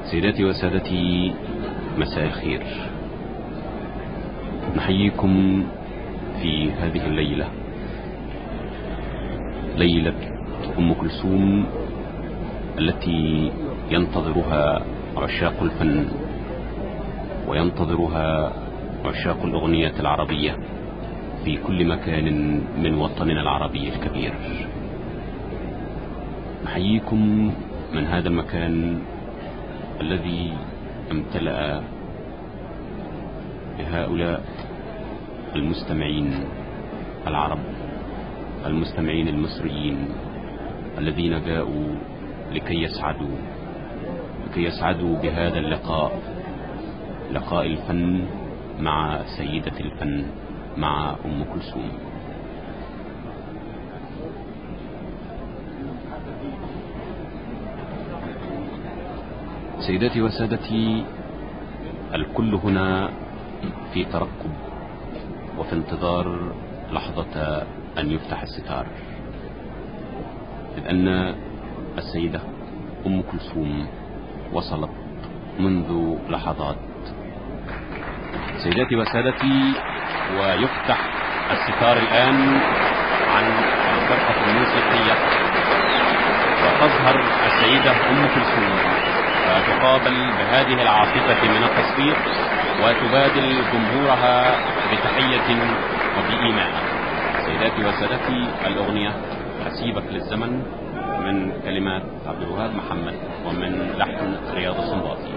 سيداتي وسادتي مساء الخير نحييكم في هذه الليلة ليلة أم كلثوم التي ينتظرها عشاق الفن وينتظرها عشاق الأغنية العربية في كل مكان من وطننا العربي الكبير نحييكم من هذا المكان الذي امتلأ بهؤلاء المستمعين العرب المستمعين المصريين الذين جاءوا لكي يسعدوا لكي يسعدوا بهذا اللقاء لقاء الفن مع سيدة الفن مع أم كلثوم سيداتي وسادتي الكل هنا في ترقب وفي انتظار لحظة أن يفتح الستار إذ أن السيدة أم كلثوم وصلت منذ لحظات سيداتي وسادتي ويفتح الستار الآن عن الفرقة الموسيقية وتظهر السيدة أم كلثوم وتقابل بهذه العاصفة من التصفيق وتبادل جمهورها بتحية وبإيمان سيداتي وسادتي الأغنية أسيبك للزمن من كلمات عبد الوهاب محمد ومن لحن رياض السنباطي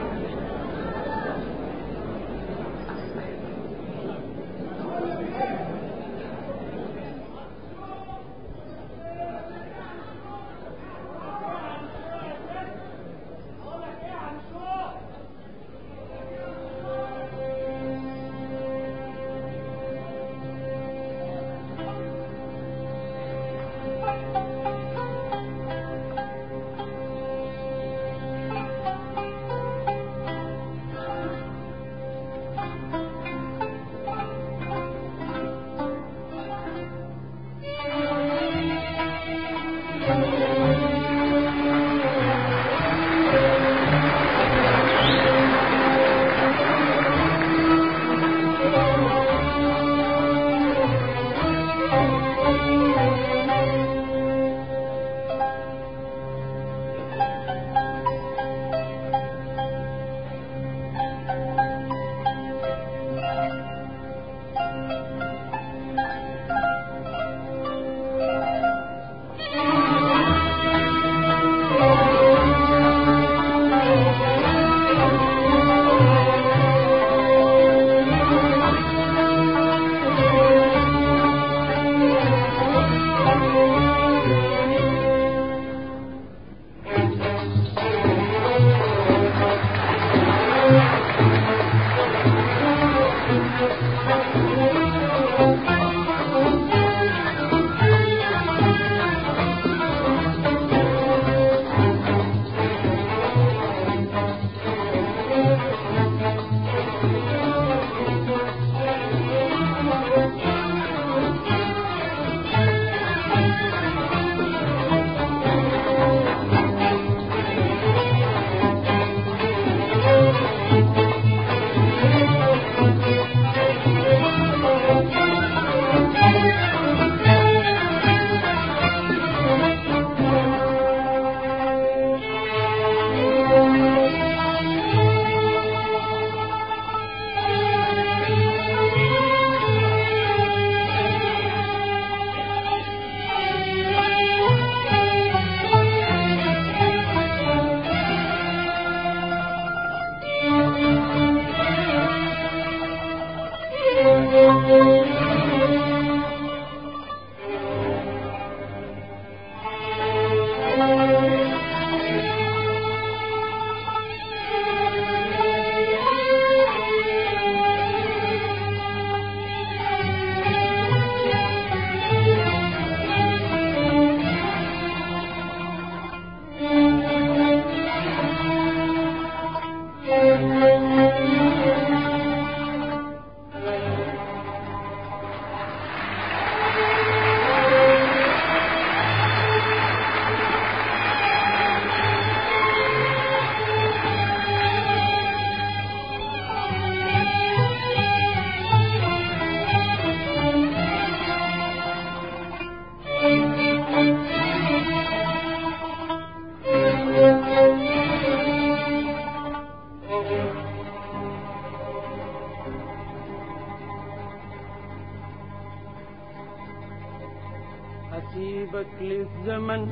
الزمن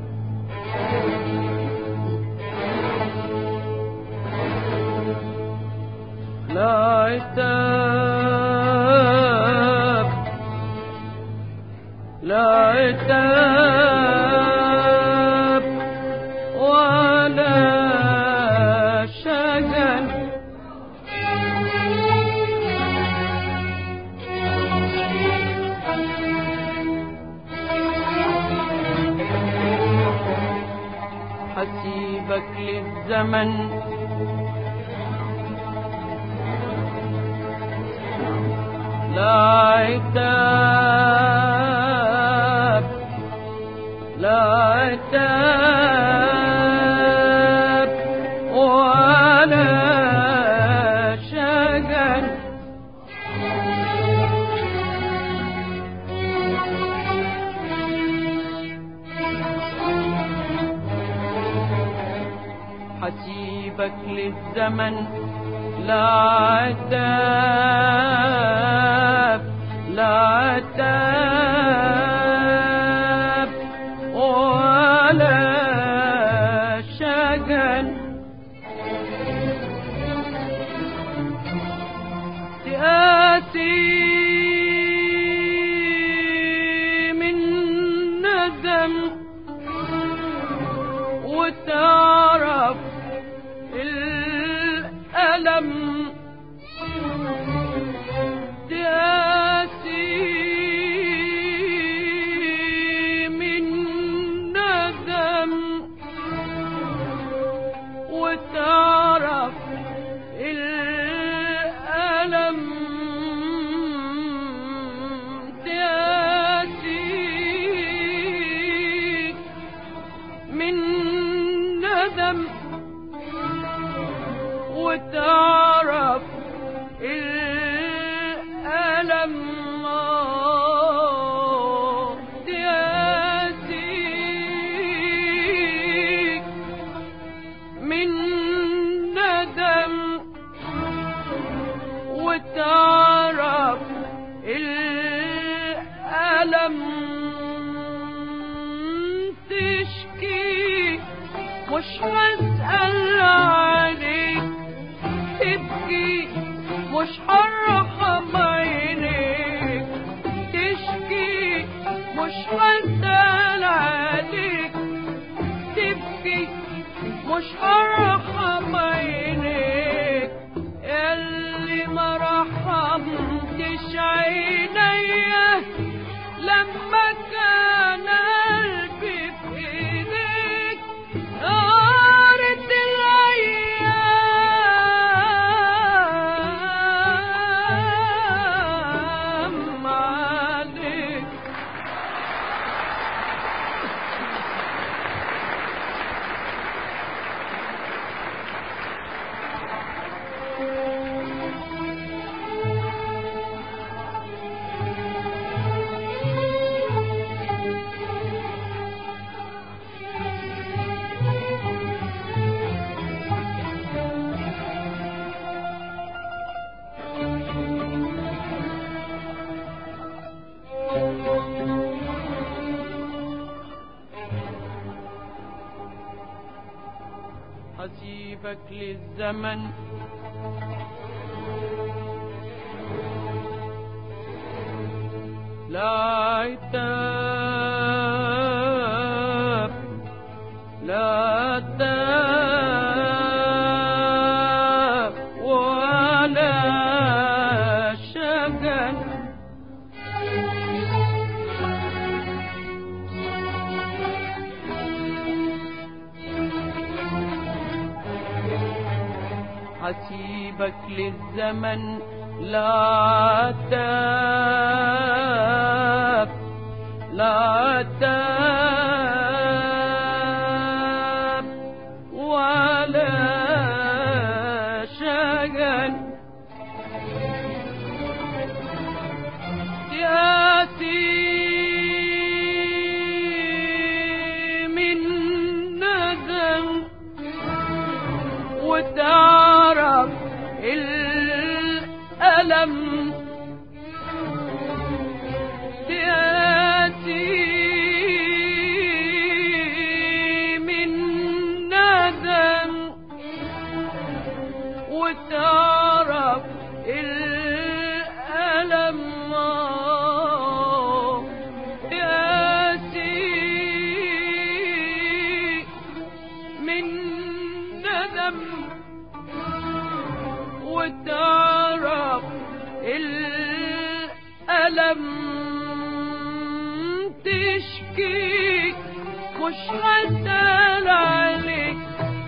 لا عتاب لا عتاب ولا شجن حسيبك للزمن لا عتاب لا عتاب ولا شجن حسيبك للزمن لا عتاب لا عتاب ولا شجن تآتي من ندم وتعرف الألم تأتي من ندم وتعرف الألم تأتي من ندم وتعرف الألم آه، تأتيك من ندم وتعرف الألم تشكي مش هسأل عليك تبكي مش هرحم عينيك تشكي مش هسأل عليك تبكي مش هرحم عينيك اللي ما رحمتش عينيا لما كان قلبي في ايديك نارت الايام عليك حسيبك للزمن لا عتاب لا عتاب ولا شجن حسيبك للزمن لا تاب لا تاب ولا شجن ياتي من ندم وتعرف الألم وتعرف الألم آه ياسي من ندم وتعرف الألم تشكي مش هسأل عليك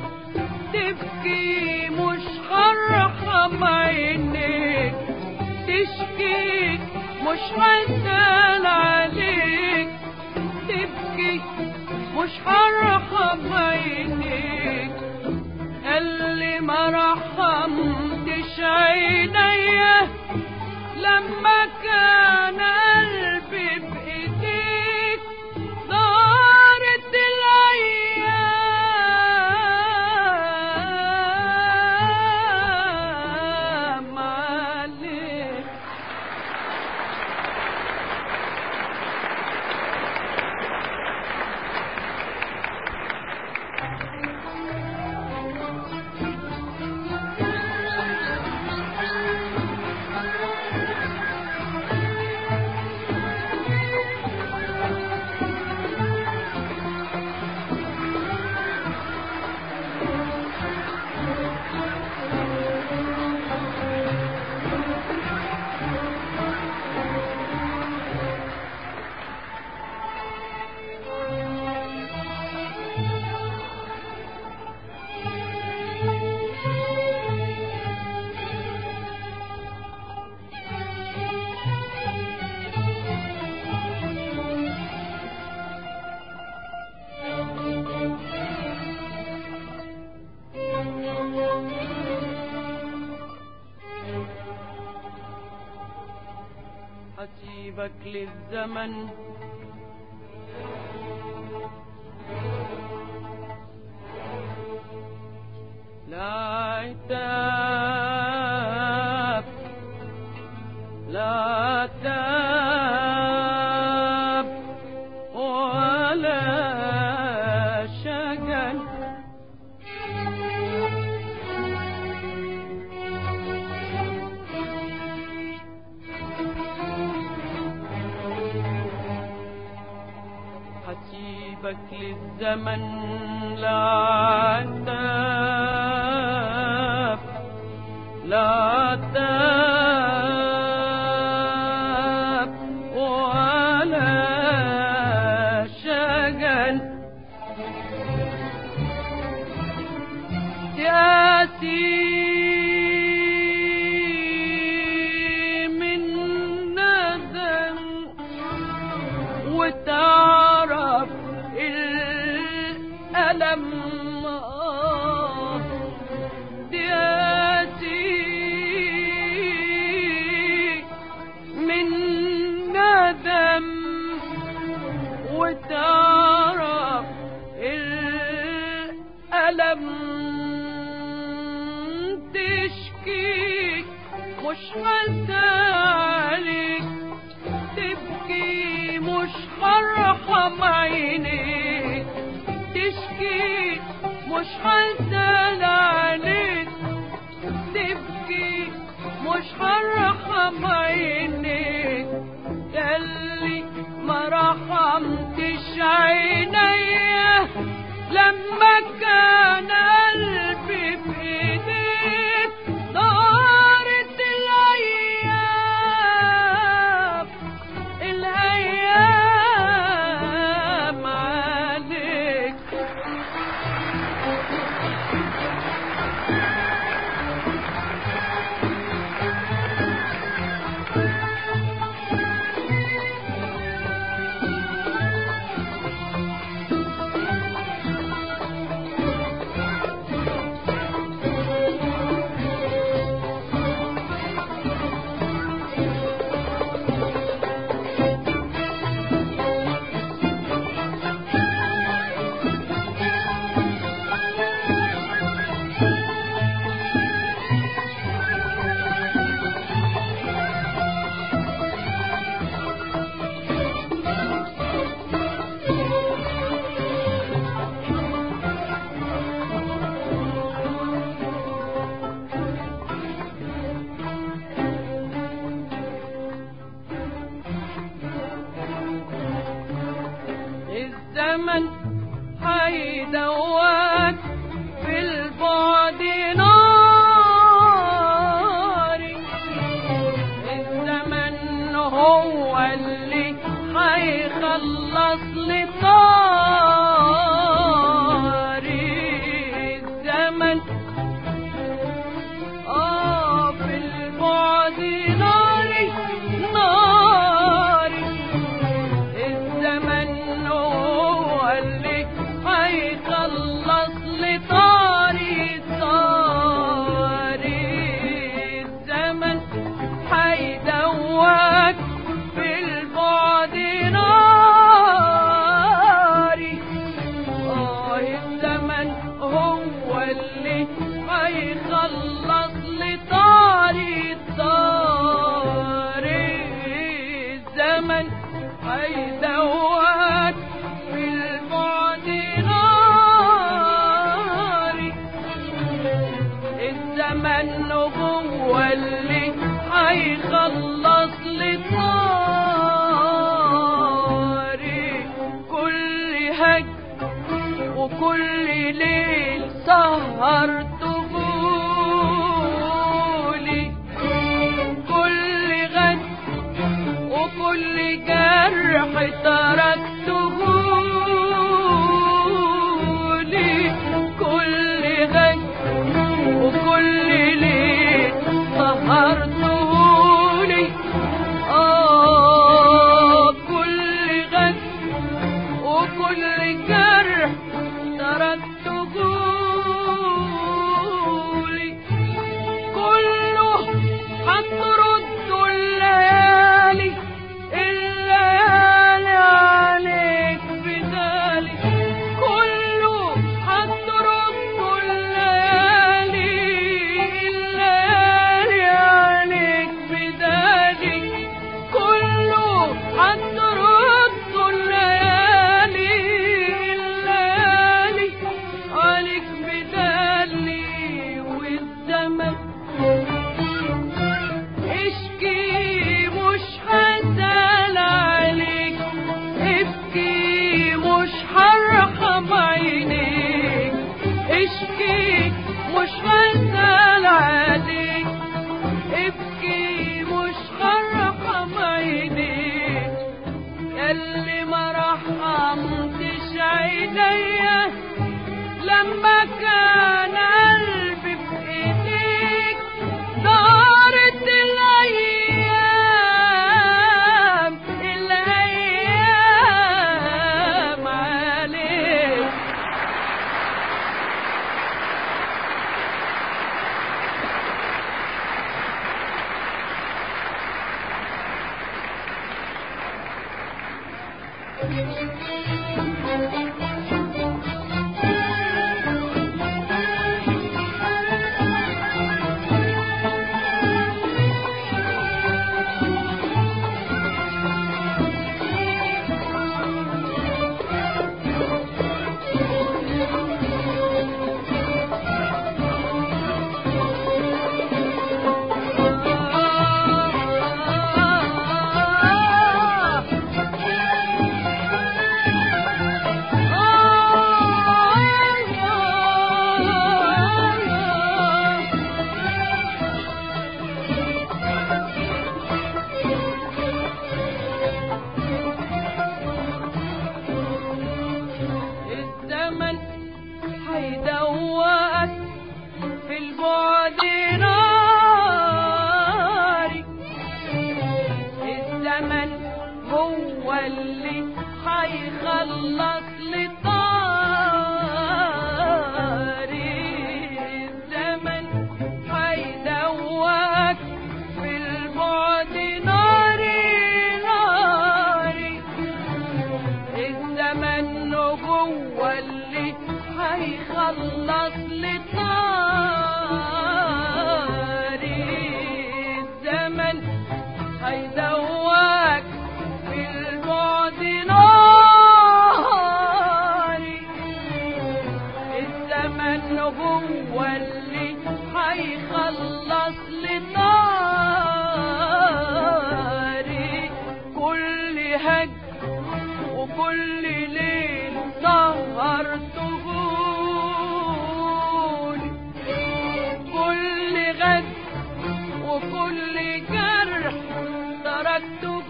تبكي مش هرحم عينيك تشكي مش هسأل عليك تبكي مش هرحم عينيك اللي ما رحمتش عينيا لما كان قلبي بإيديك دارت الأيام عليك حسيبك للزمن لا عتاب لا تاب ولا شجن حسيبك للزمن لا عتاب لا تاب ولا شجن ياتي من ندم وتعرف الألم آه ياتي من ندم وتعرف الألم تشكي مش عليك تبكي مش هرحم عينيك تشكي مش هسأل عليك تبكي مش هرحم عينيك ياللي ما رحمتش عينيا لما كان قلبي بإيديك دارت الأيام الأيام عليك الزمن آه في البعد ناري ناري الزمن هو اللي هيخلص لي طاري طاري الزمن هيدوك في البعد ناري آه الزمن هو اللي هيخلص لي طاري طاري الزمن هيدوك في البعد ناري الزمن هو اللي هيخلص لي طاري كل هج وكل ليل سهرته لي كل غد وكل جرح تركته لي كل غد وكل ليل سهرته لي آه كل غد وكل جرح تركته لي كله هترد الليالي الليالي عليك بدالي كله هترد الليالي الليالي عليك بدالي كله هترد الليالي الليالي عليك بدالي والزمن اشكي مش هسأل عليك ابكي مش هرحم عينيك اشكي مش هسأل عليك ابكي مش هرحم عينيك ياللي ما رحمتش عينيا لما كان قلبي بإيديك دارت الأيام الأيام عليك الزمن هيدوقك في البعد ناري الزمن هو اللي هيخلص لي طاري الزمن هيدوقك في البعد ناري ناري الزمن هو اللي هيخلص لي طاري الزمن هيدوقك في البعد ناري الزمن هو اللي هيخلص لي طاري كل هج وكل ليل سهرته لي كل غد وكل جرح تركته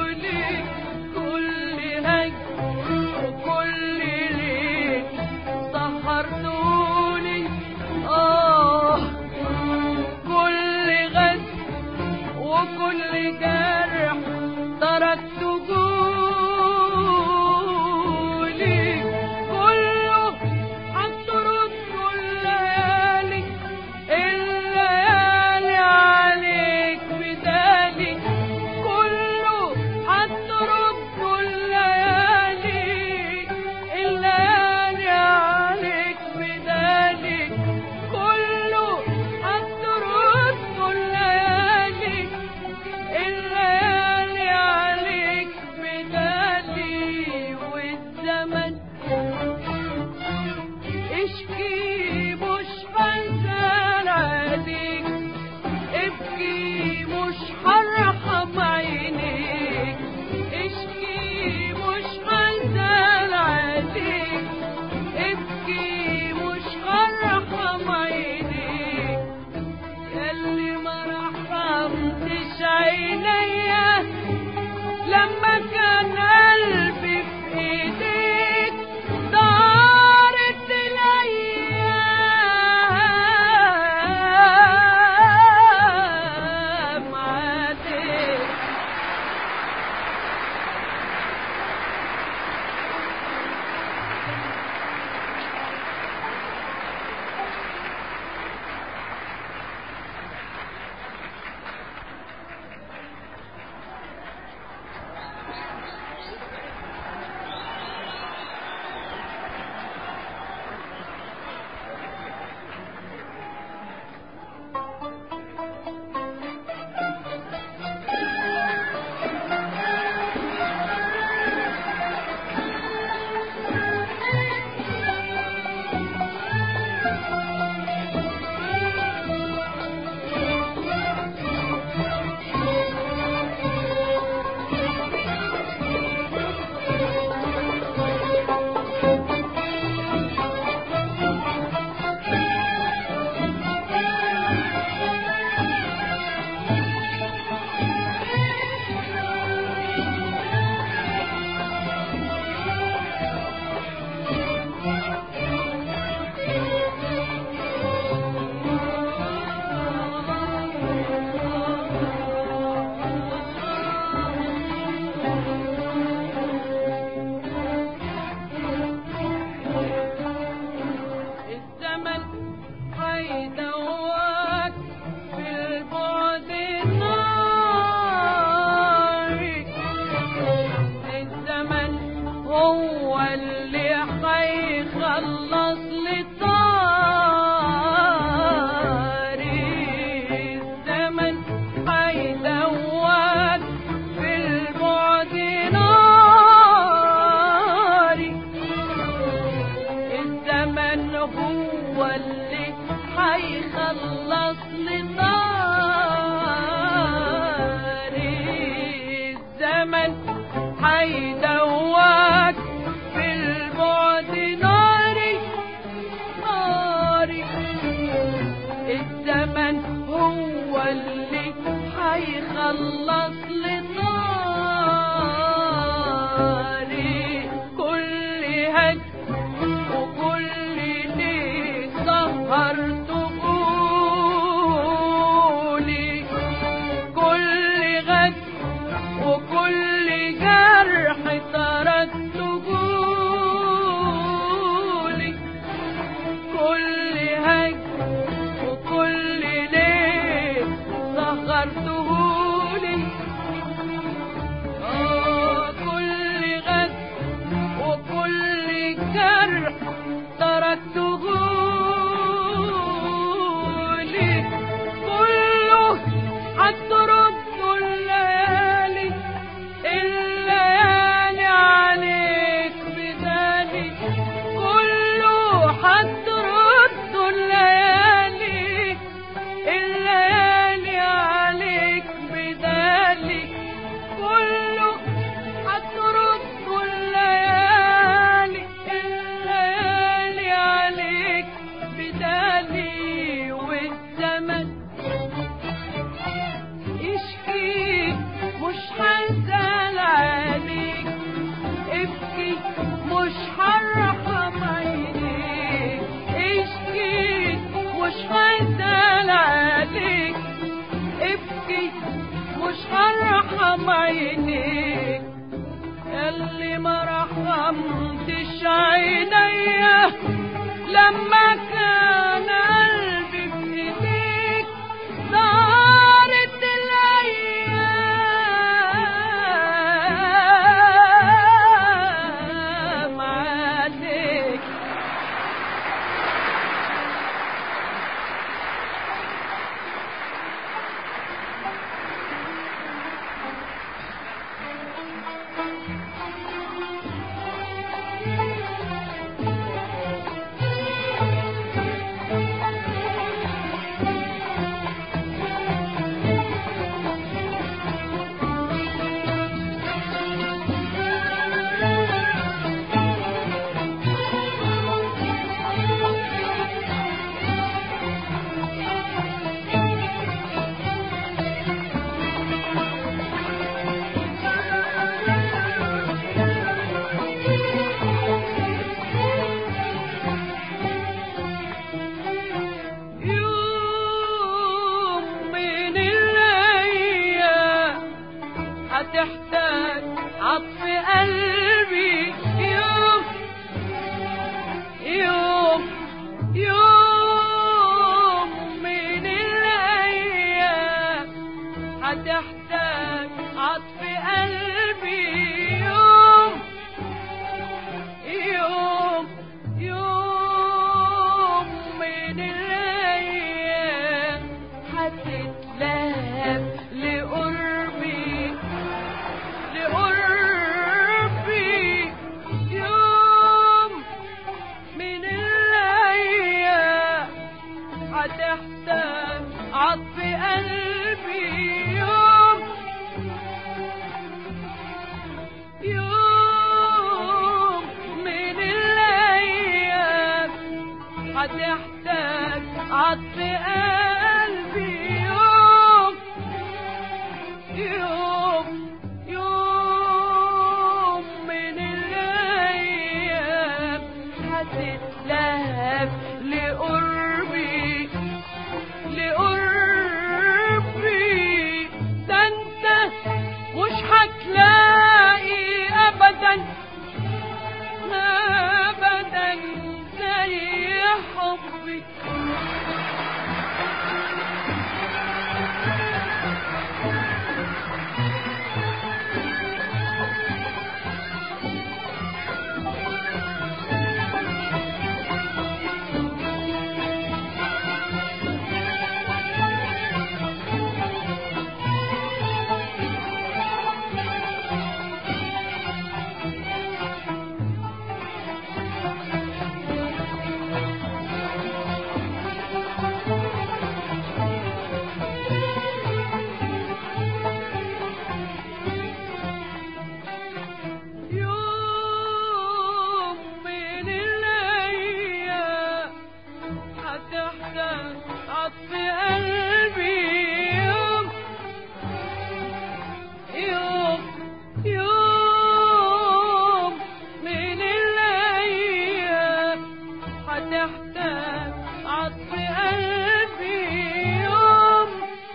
لي كل هج وكل ليل هو اللي هيخلص لي ناري الزمن هيدوك في البعد ناري ناري الزمن هو اللي هيخلص لي ناري كل هج وكل ليل سهرت قولي كل غد وكل جرح تركت قولي كل هج وكل ليل سهرتهولي آه كل غد وكل جرح تركتهولي كله هترد الليالي الليالي عليك بدالي كله هترد الليالي الليالي عليك بدالي كله هترد الليالي الليالي عليك بدالي والزمن اشكي مش هنزل عليك ابكي مش هرحم عينيك اشكي مش هنزل عليك ابكي مش هرحم عينيك اللي ما رحمتش عينيا لما كان قلبي في ايديك دارت الايام عليك يوم من الايام هتحتاج عطف قلبي يوم يوم يوم من الايام هتحتاج عطف قلبي يوم يوم يوم من الايام هتتلهب لقربي لقربي يوم من الايام هتحتاج عطف قلبي يوم يوم من الايام هتحتاج عطف قلبي يوم يوم يوم من الايام هتتلهب لقربي لقربي ده انت مش هتلاقي ابدا ابدا زي حبي عطف قلبي يوم يوم يوم من الأيام هتحتاج عطف قلبي يوم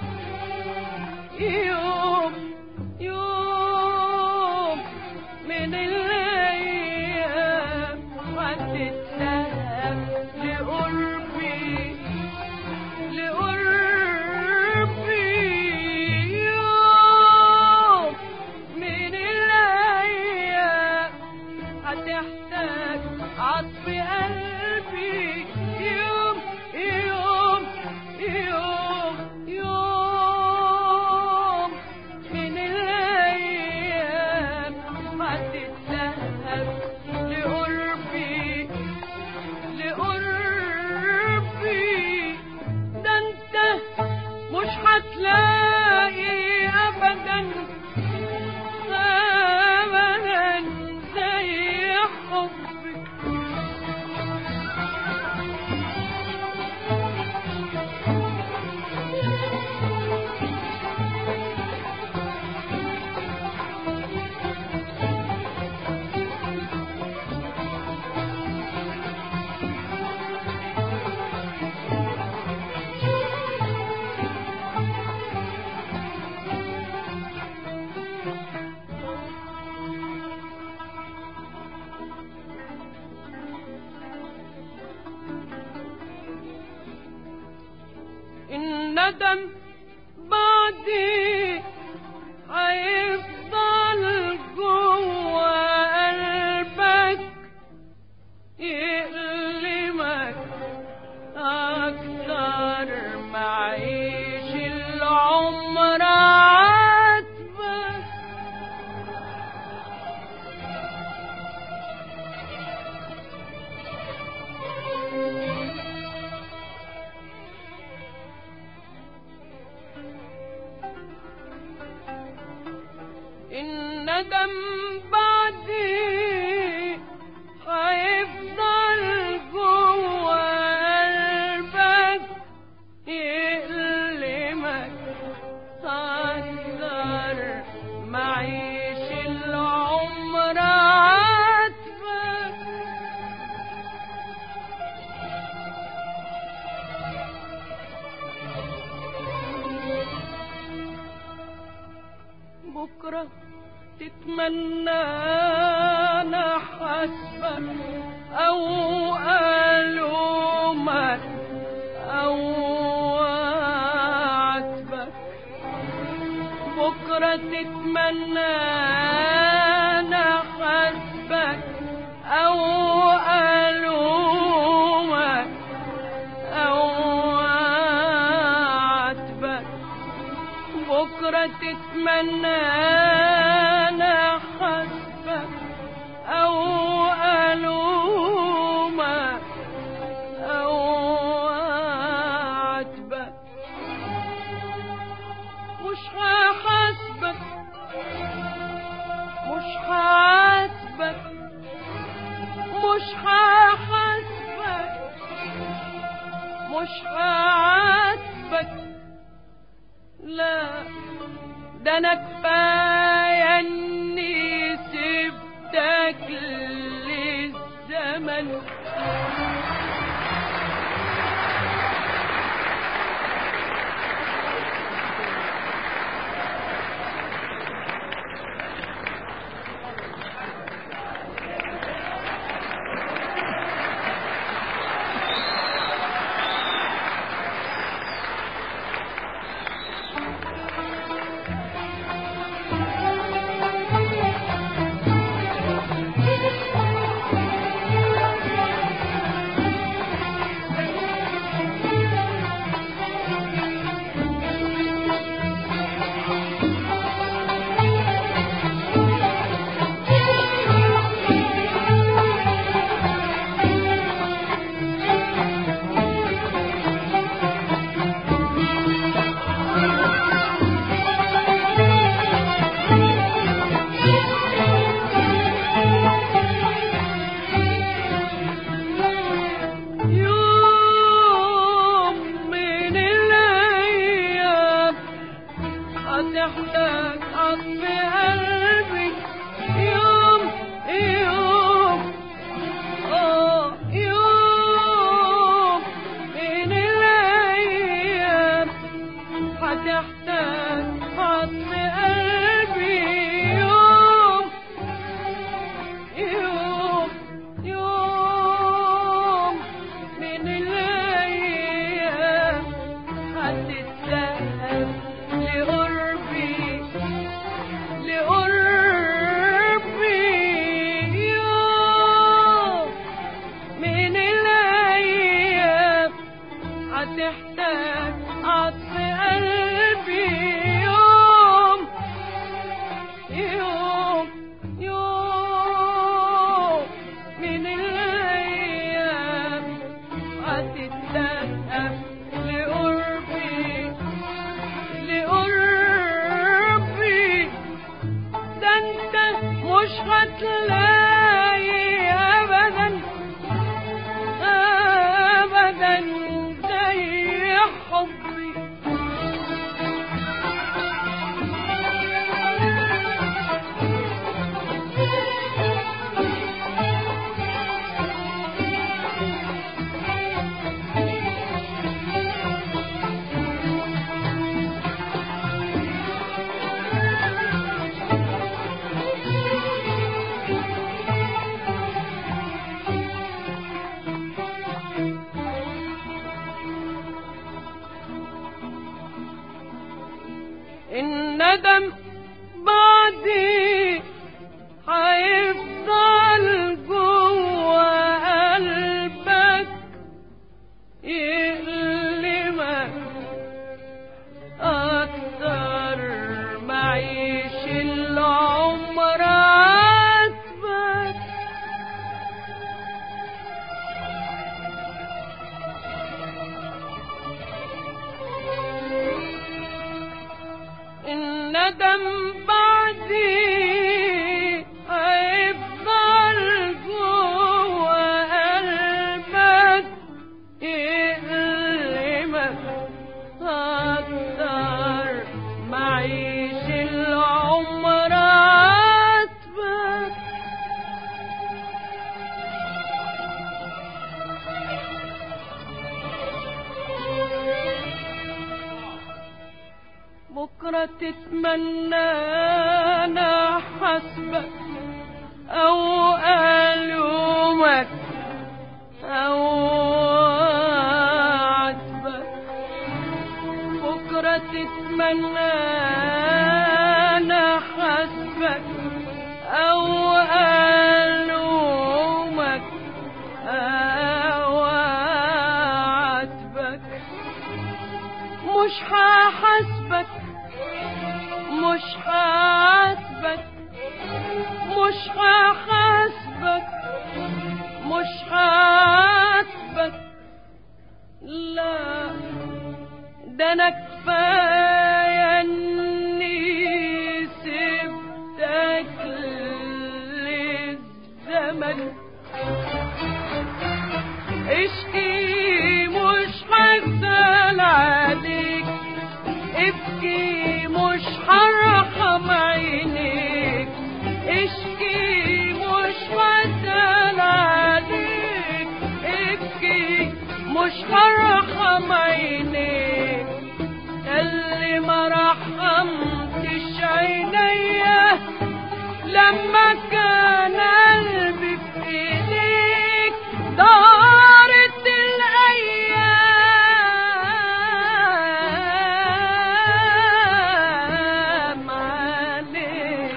يوم يوم من الأيام هتتلهى لقربي لقربي يوم من الأيام هتحتاج عطف قلبي يوم يوم يوم يوم من الأيام هتتلهب لقربي لقربي ده انت مش هتلاقي ابدا ابدا زي حبك الندم بعدي هيفضل جوا قلبك يألمك أكتر ما عيش العمر عاتبك الندم بعدي هيفضل جوا قلبك يألمك تقدر معيش العمر عاتبك بكرة تتمنى أنا حسبك أو ألومك أو أعاتبك بكرة تتمنى أنا حسبك أو ألومك أو أعاتبك بكرة تتمنى أنا حسبك أو ألومك أو أعاتبك مش هحاسبك مش هعاتبك مش هحاسبك مش هعاتبك لا ده انا كفايه اني سبتك للزمن عطف قلبي يوم يوم يوم من الأيام هتتدقق لقربي لقربي ده انت مش هتلاقي ابدا ابدا زي حبي الندم بعدي هيفضل جوا قلبك يألمك أكتر ما عيش العمر عاتبك الندم بعدي هيفضل جوا قلبك يألمك أكتر ما عيش العمر عاتبك بكرة تتمنى أنا حسبك أو ألومك أو عاتبك بكرة تتمنى أنا حسبك أو ألومك أو عاتبك مش هحاسبك مش هعاتبك مش هحاسبك مش هعاتبك لا ده انا كفايه اني سبتك للزمن اشكي مش هسأل عليك ابكي مش هرحم عينيك اشكي مش هسأل عليك ابكي مش هرحم عينيك اللي ما رحمتش عينيا لما كان قلبي في ايديك دارت الايام عليك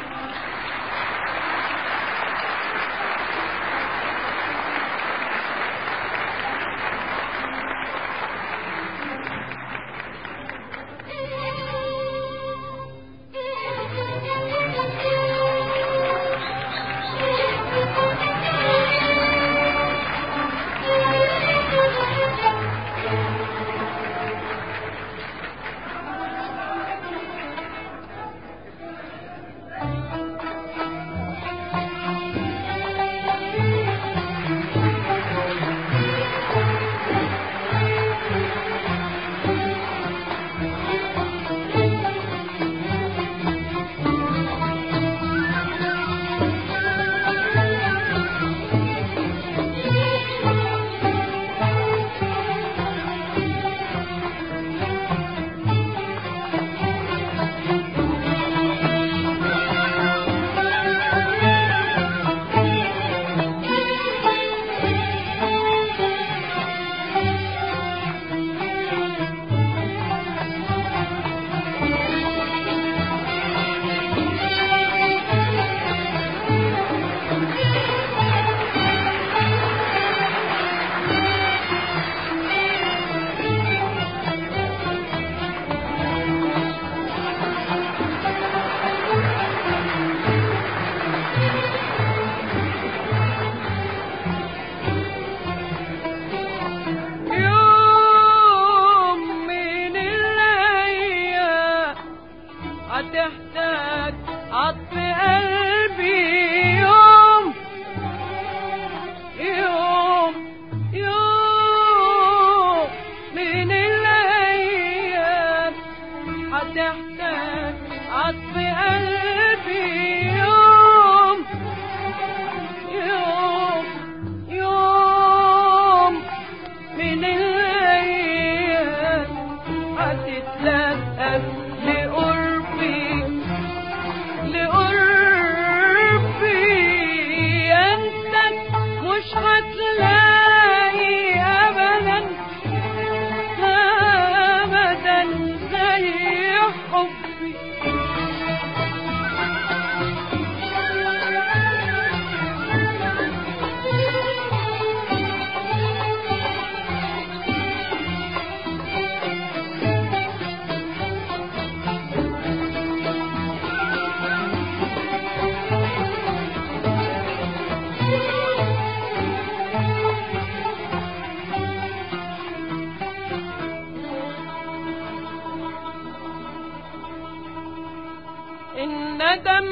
الندم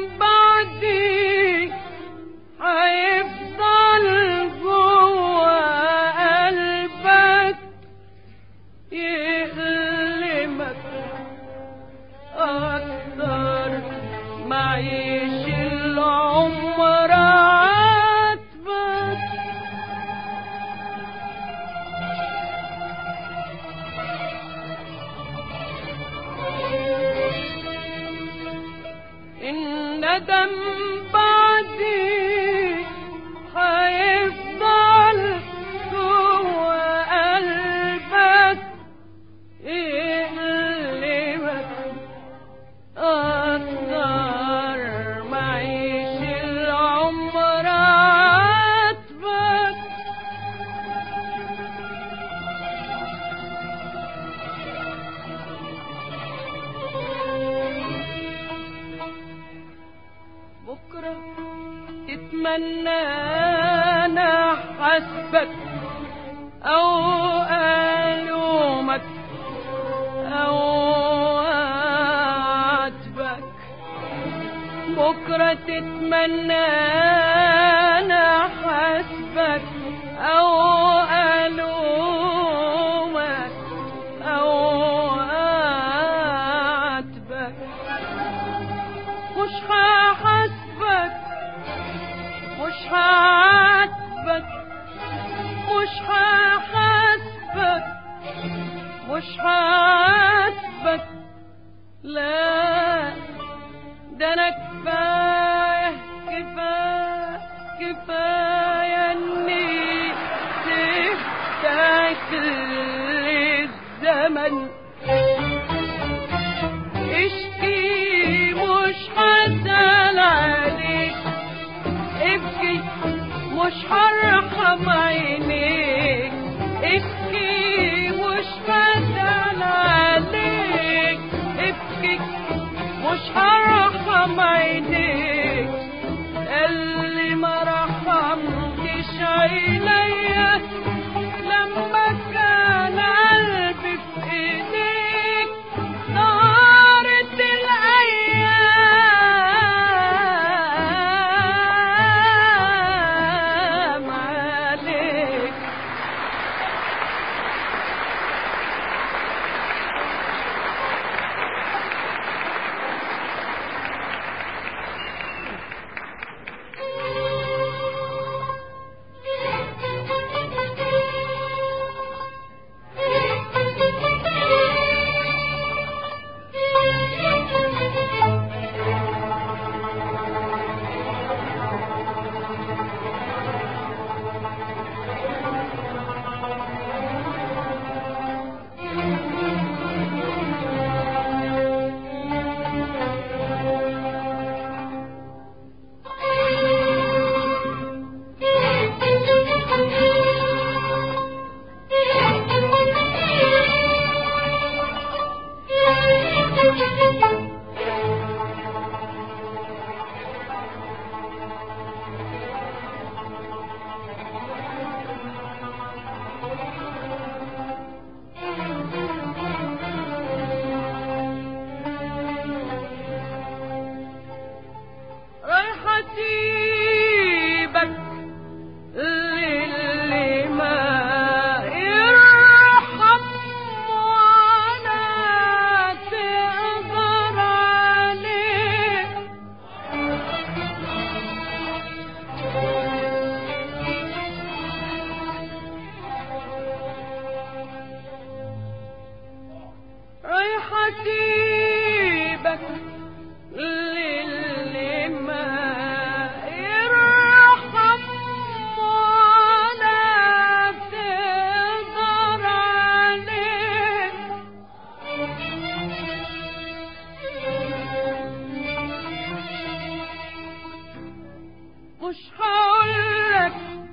بعدي هيفضل جوا قلبك يألمك أكتر ما يعيش العمر عاتبك الندم بعدي هيفضل جوا قلبك يقلبك أكتر ما يعيش العمر عاتبك بكرة تتمنى أنا حسبك أو ألومك أو أعاتبك بكرة تتمنى أنا حسبك أو ألومك أو أعاتبك مش هحاسبك مش هعاتبك مش هحاسبك مش هعاتبك لا ده انا كفايه كفايه كفايه اني سبتك للزمن اشكي مش حزن عليك ابكي مش هرحم عينيك ابكي مش حزن عليك ابكي مش هرحم عينيك اللي ما رحمتش عينيا لما كان قلبي في ايديك طارت الايام عليك رايحة اسيبك للي ما يرحم ولا تقدر عليه رايحة اسيبك للي ما يرحم ولا تقدر عليه مش هقولك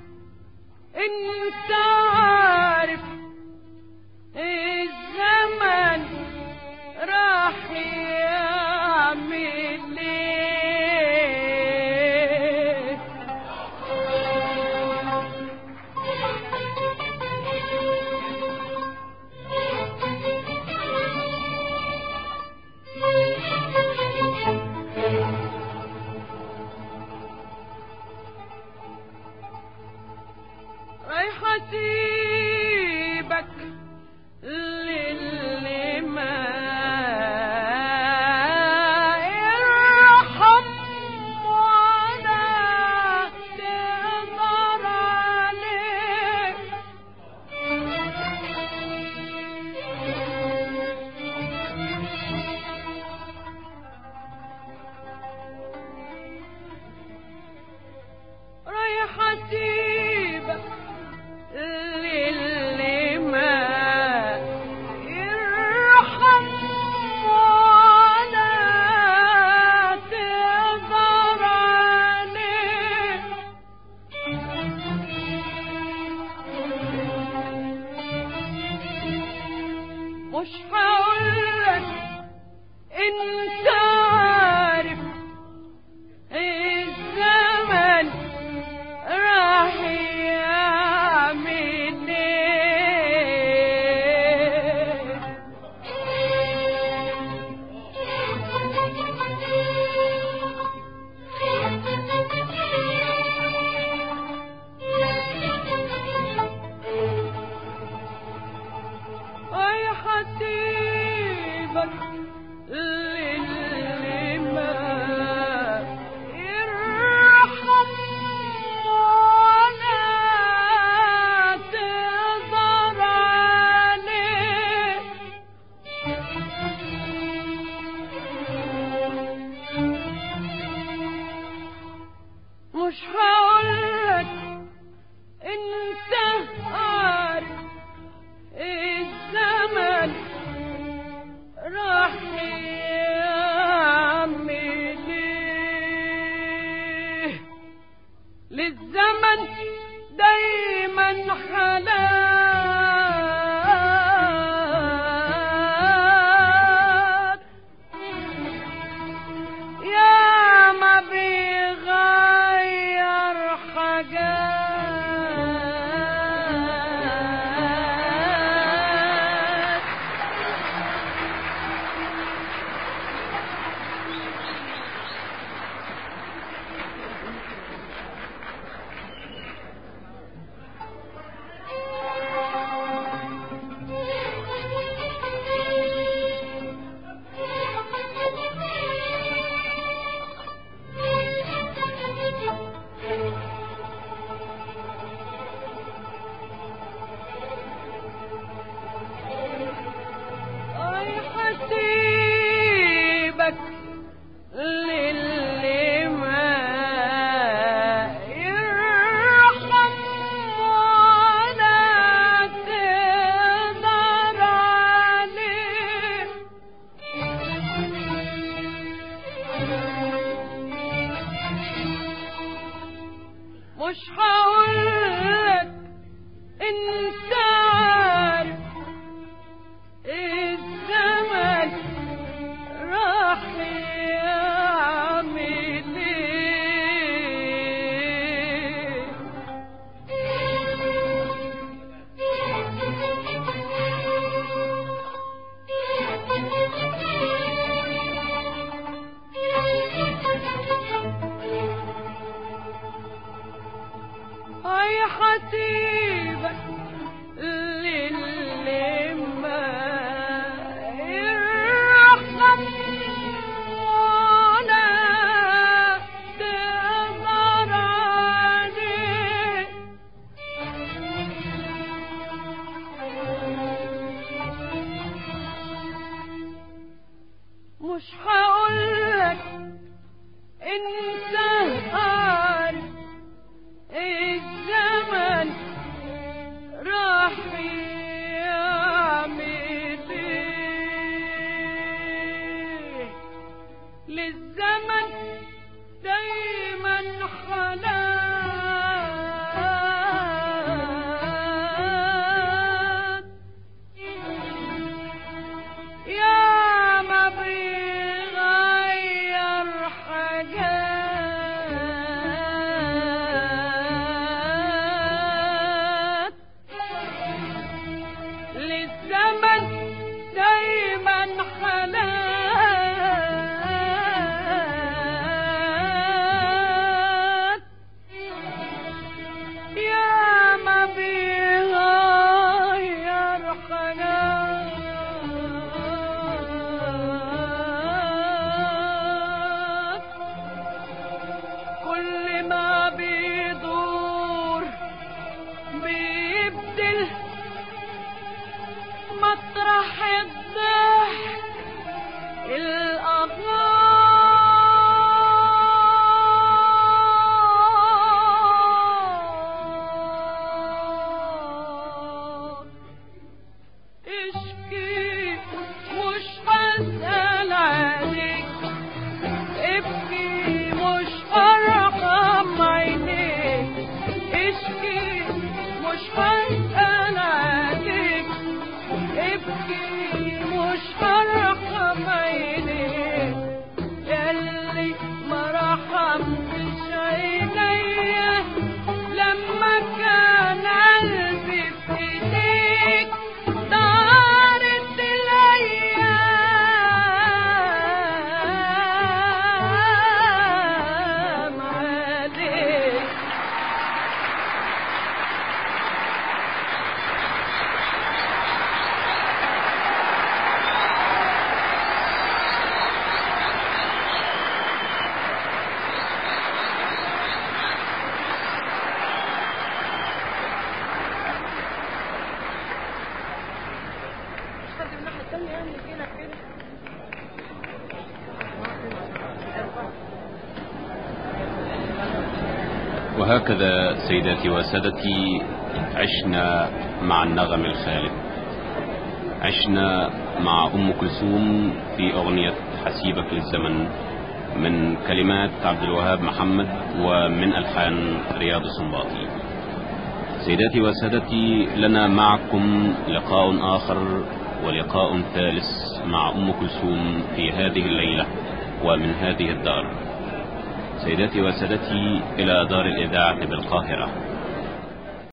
انت عارف الزمن راح مش هقولك انت عارف الزمن راح يعمل ايه اي حسيبك للي ما يرحم ولا تقدر عليه مش هقولك انت عارف الزمن راح يعمل ايه للزمن دايما حالات يا ما بيغير حاجات اي حسيبك للي ما يرحم ولا تقدر عليه مش هقولك انت عارف الزمن راح يعمل ايه اي حسيبك للي ما يرحم ولا تقدر عليه مش هقولك انت عارف الزمن راح يعمل ايه للزمن دايما حالات يا ما بيغير حاجات وهكذا سيداتي وسادتي عشنا مع النغم الخالد عشنا مع أم كلثوم في أغنية حسيبك للزمن من كلمات عبد الوهاب محمد ومن ألحان رياض السنباطي سيداتي وسادتي لنا معكم لقاء آخر ولقاء ثالث مع أم كلثوم في هذه الليلة ومن هذه الدار سيداتي وسادتي إلى دار الإذاعة بالقاهرة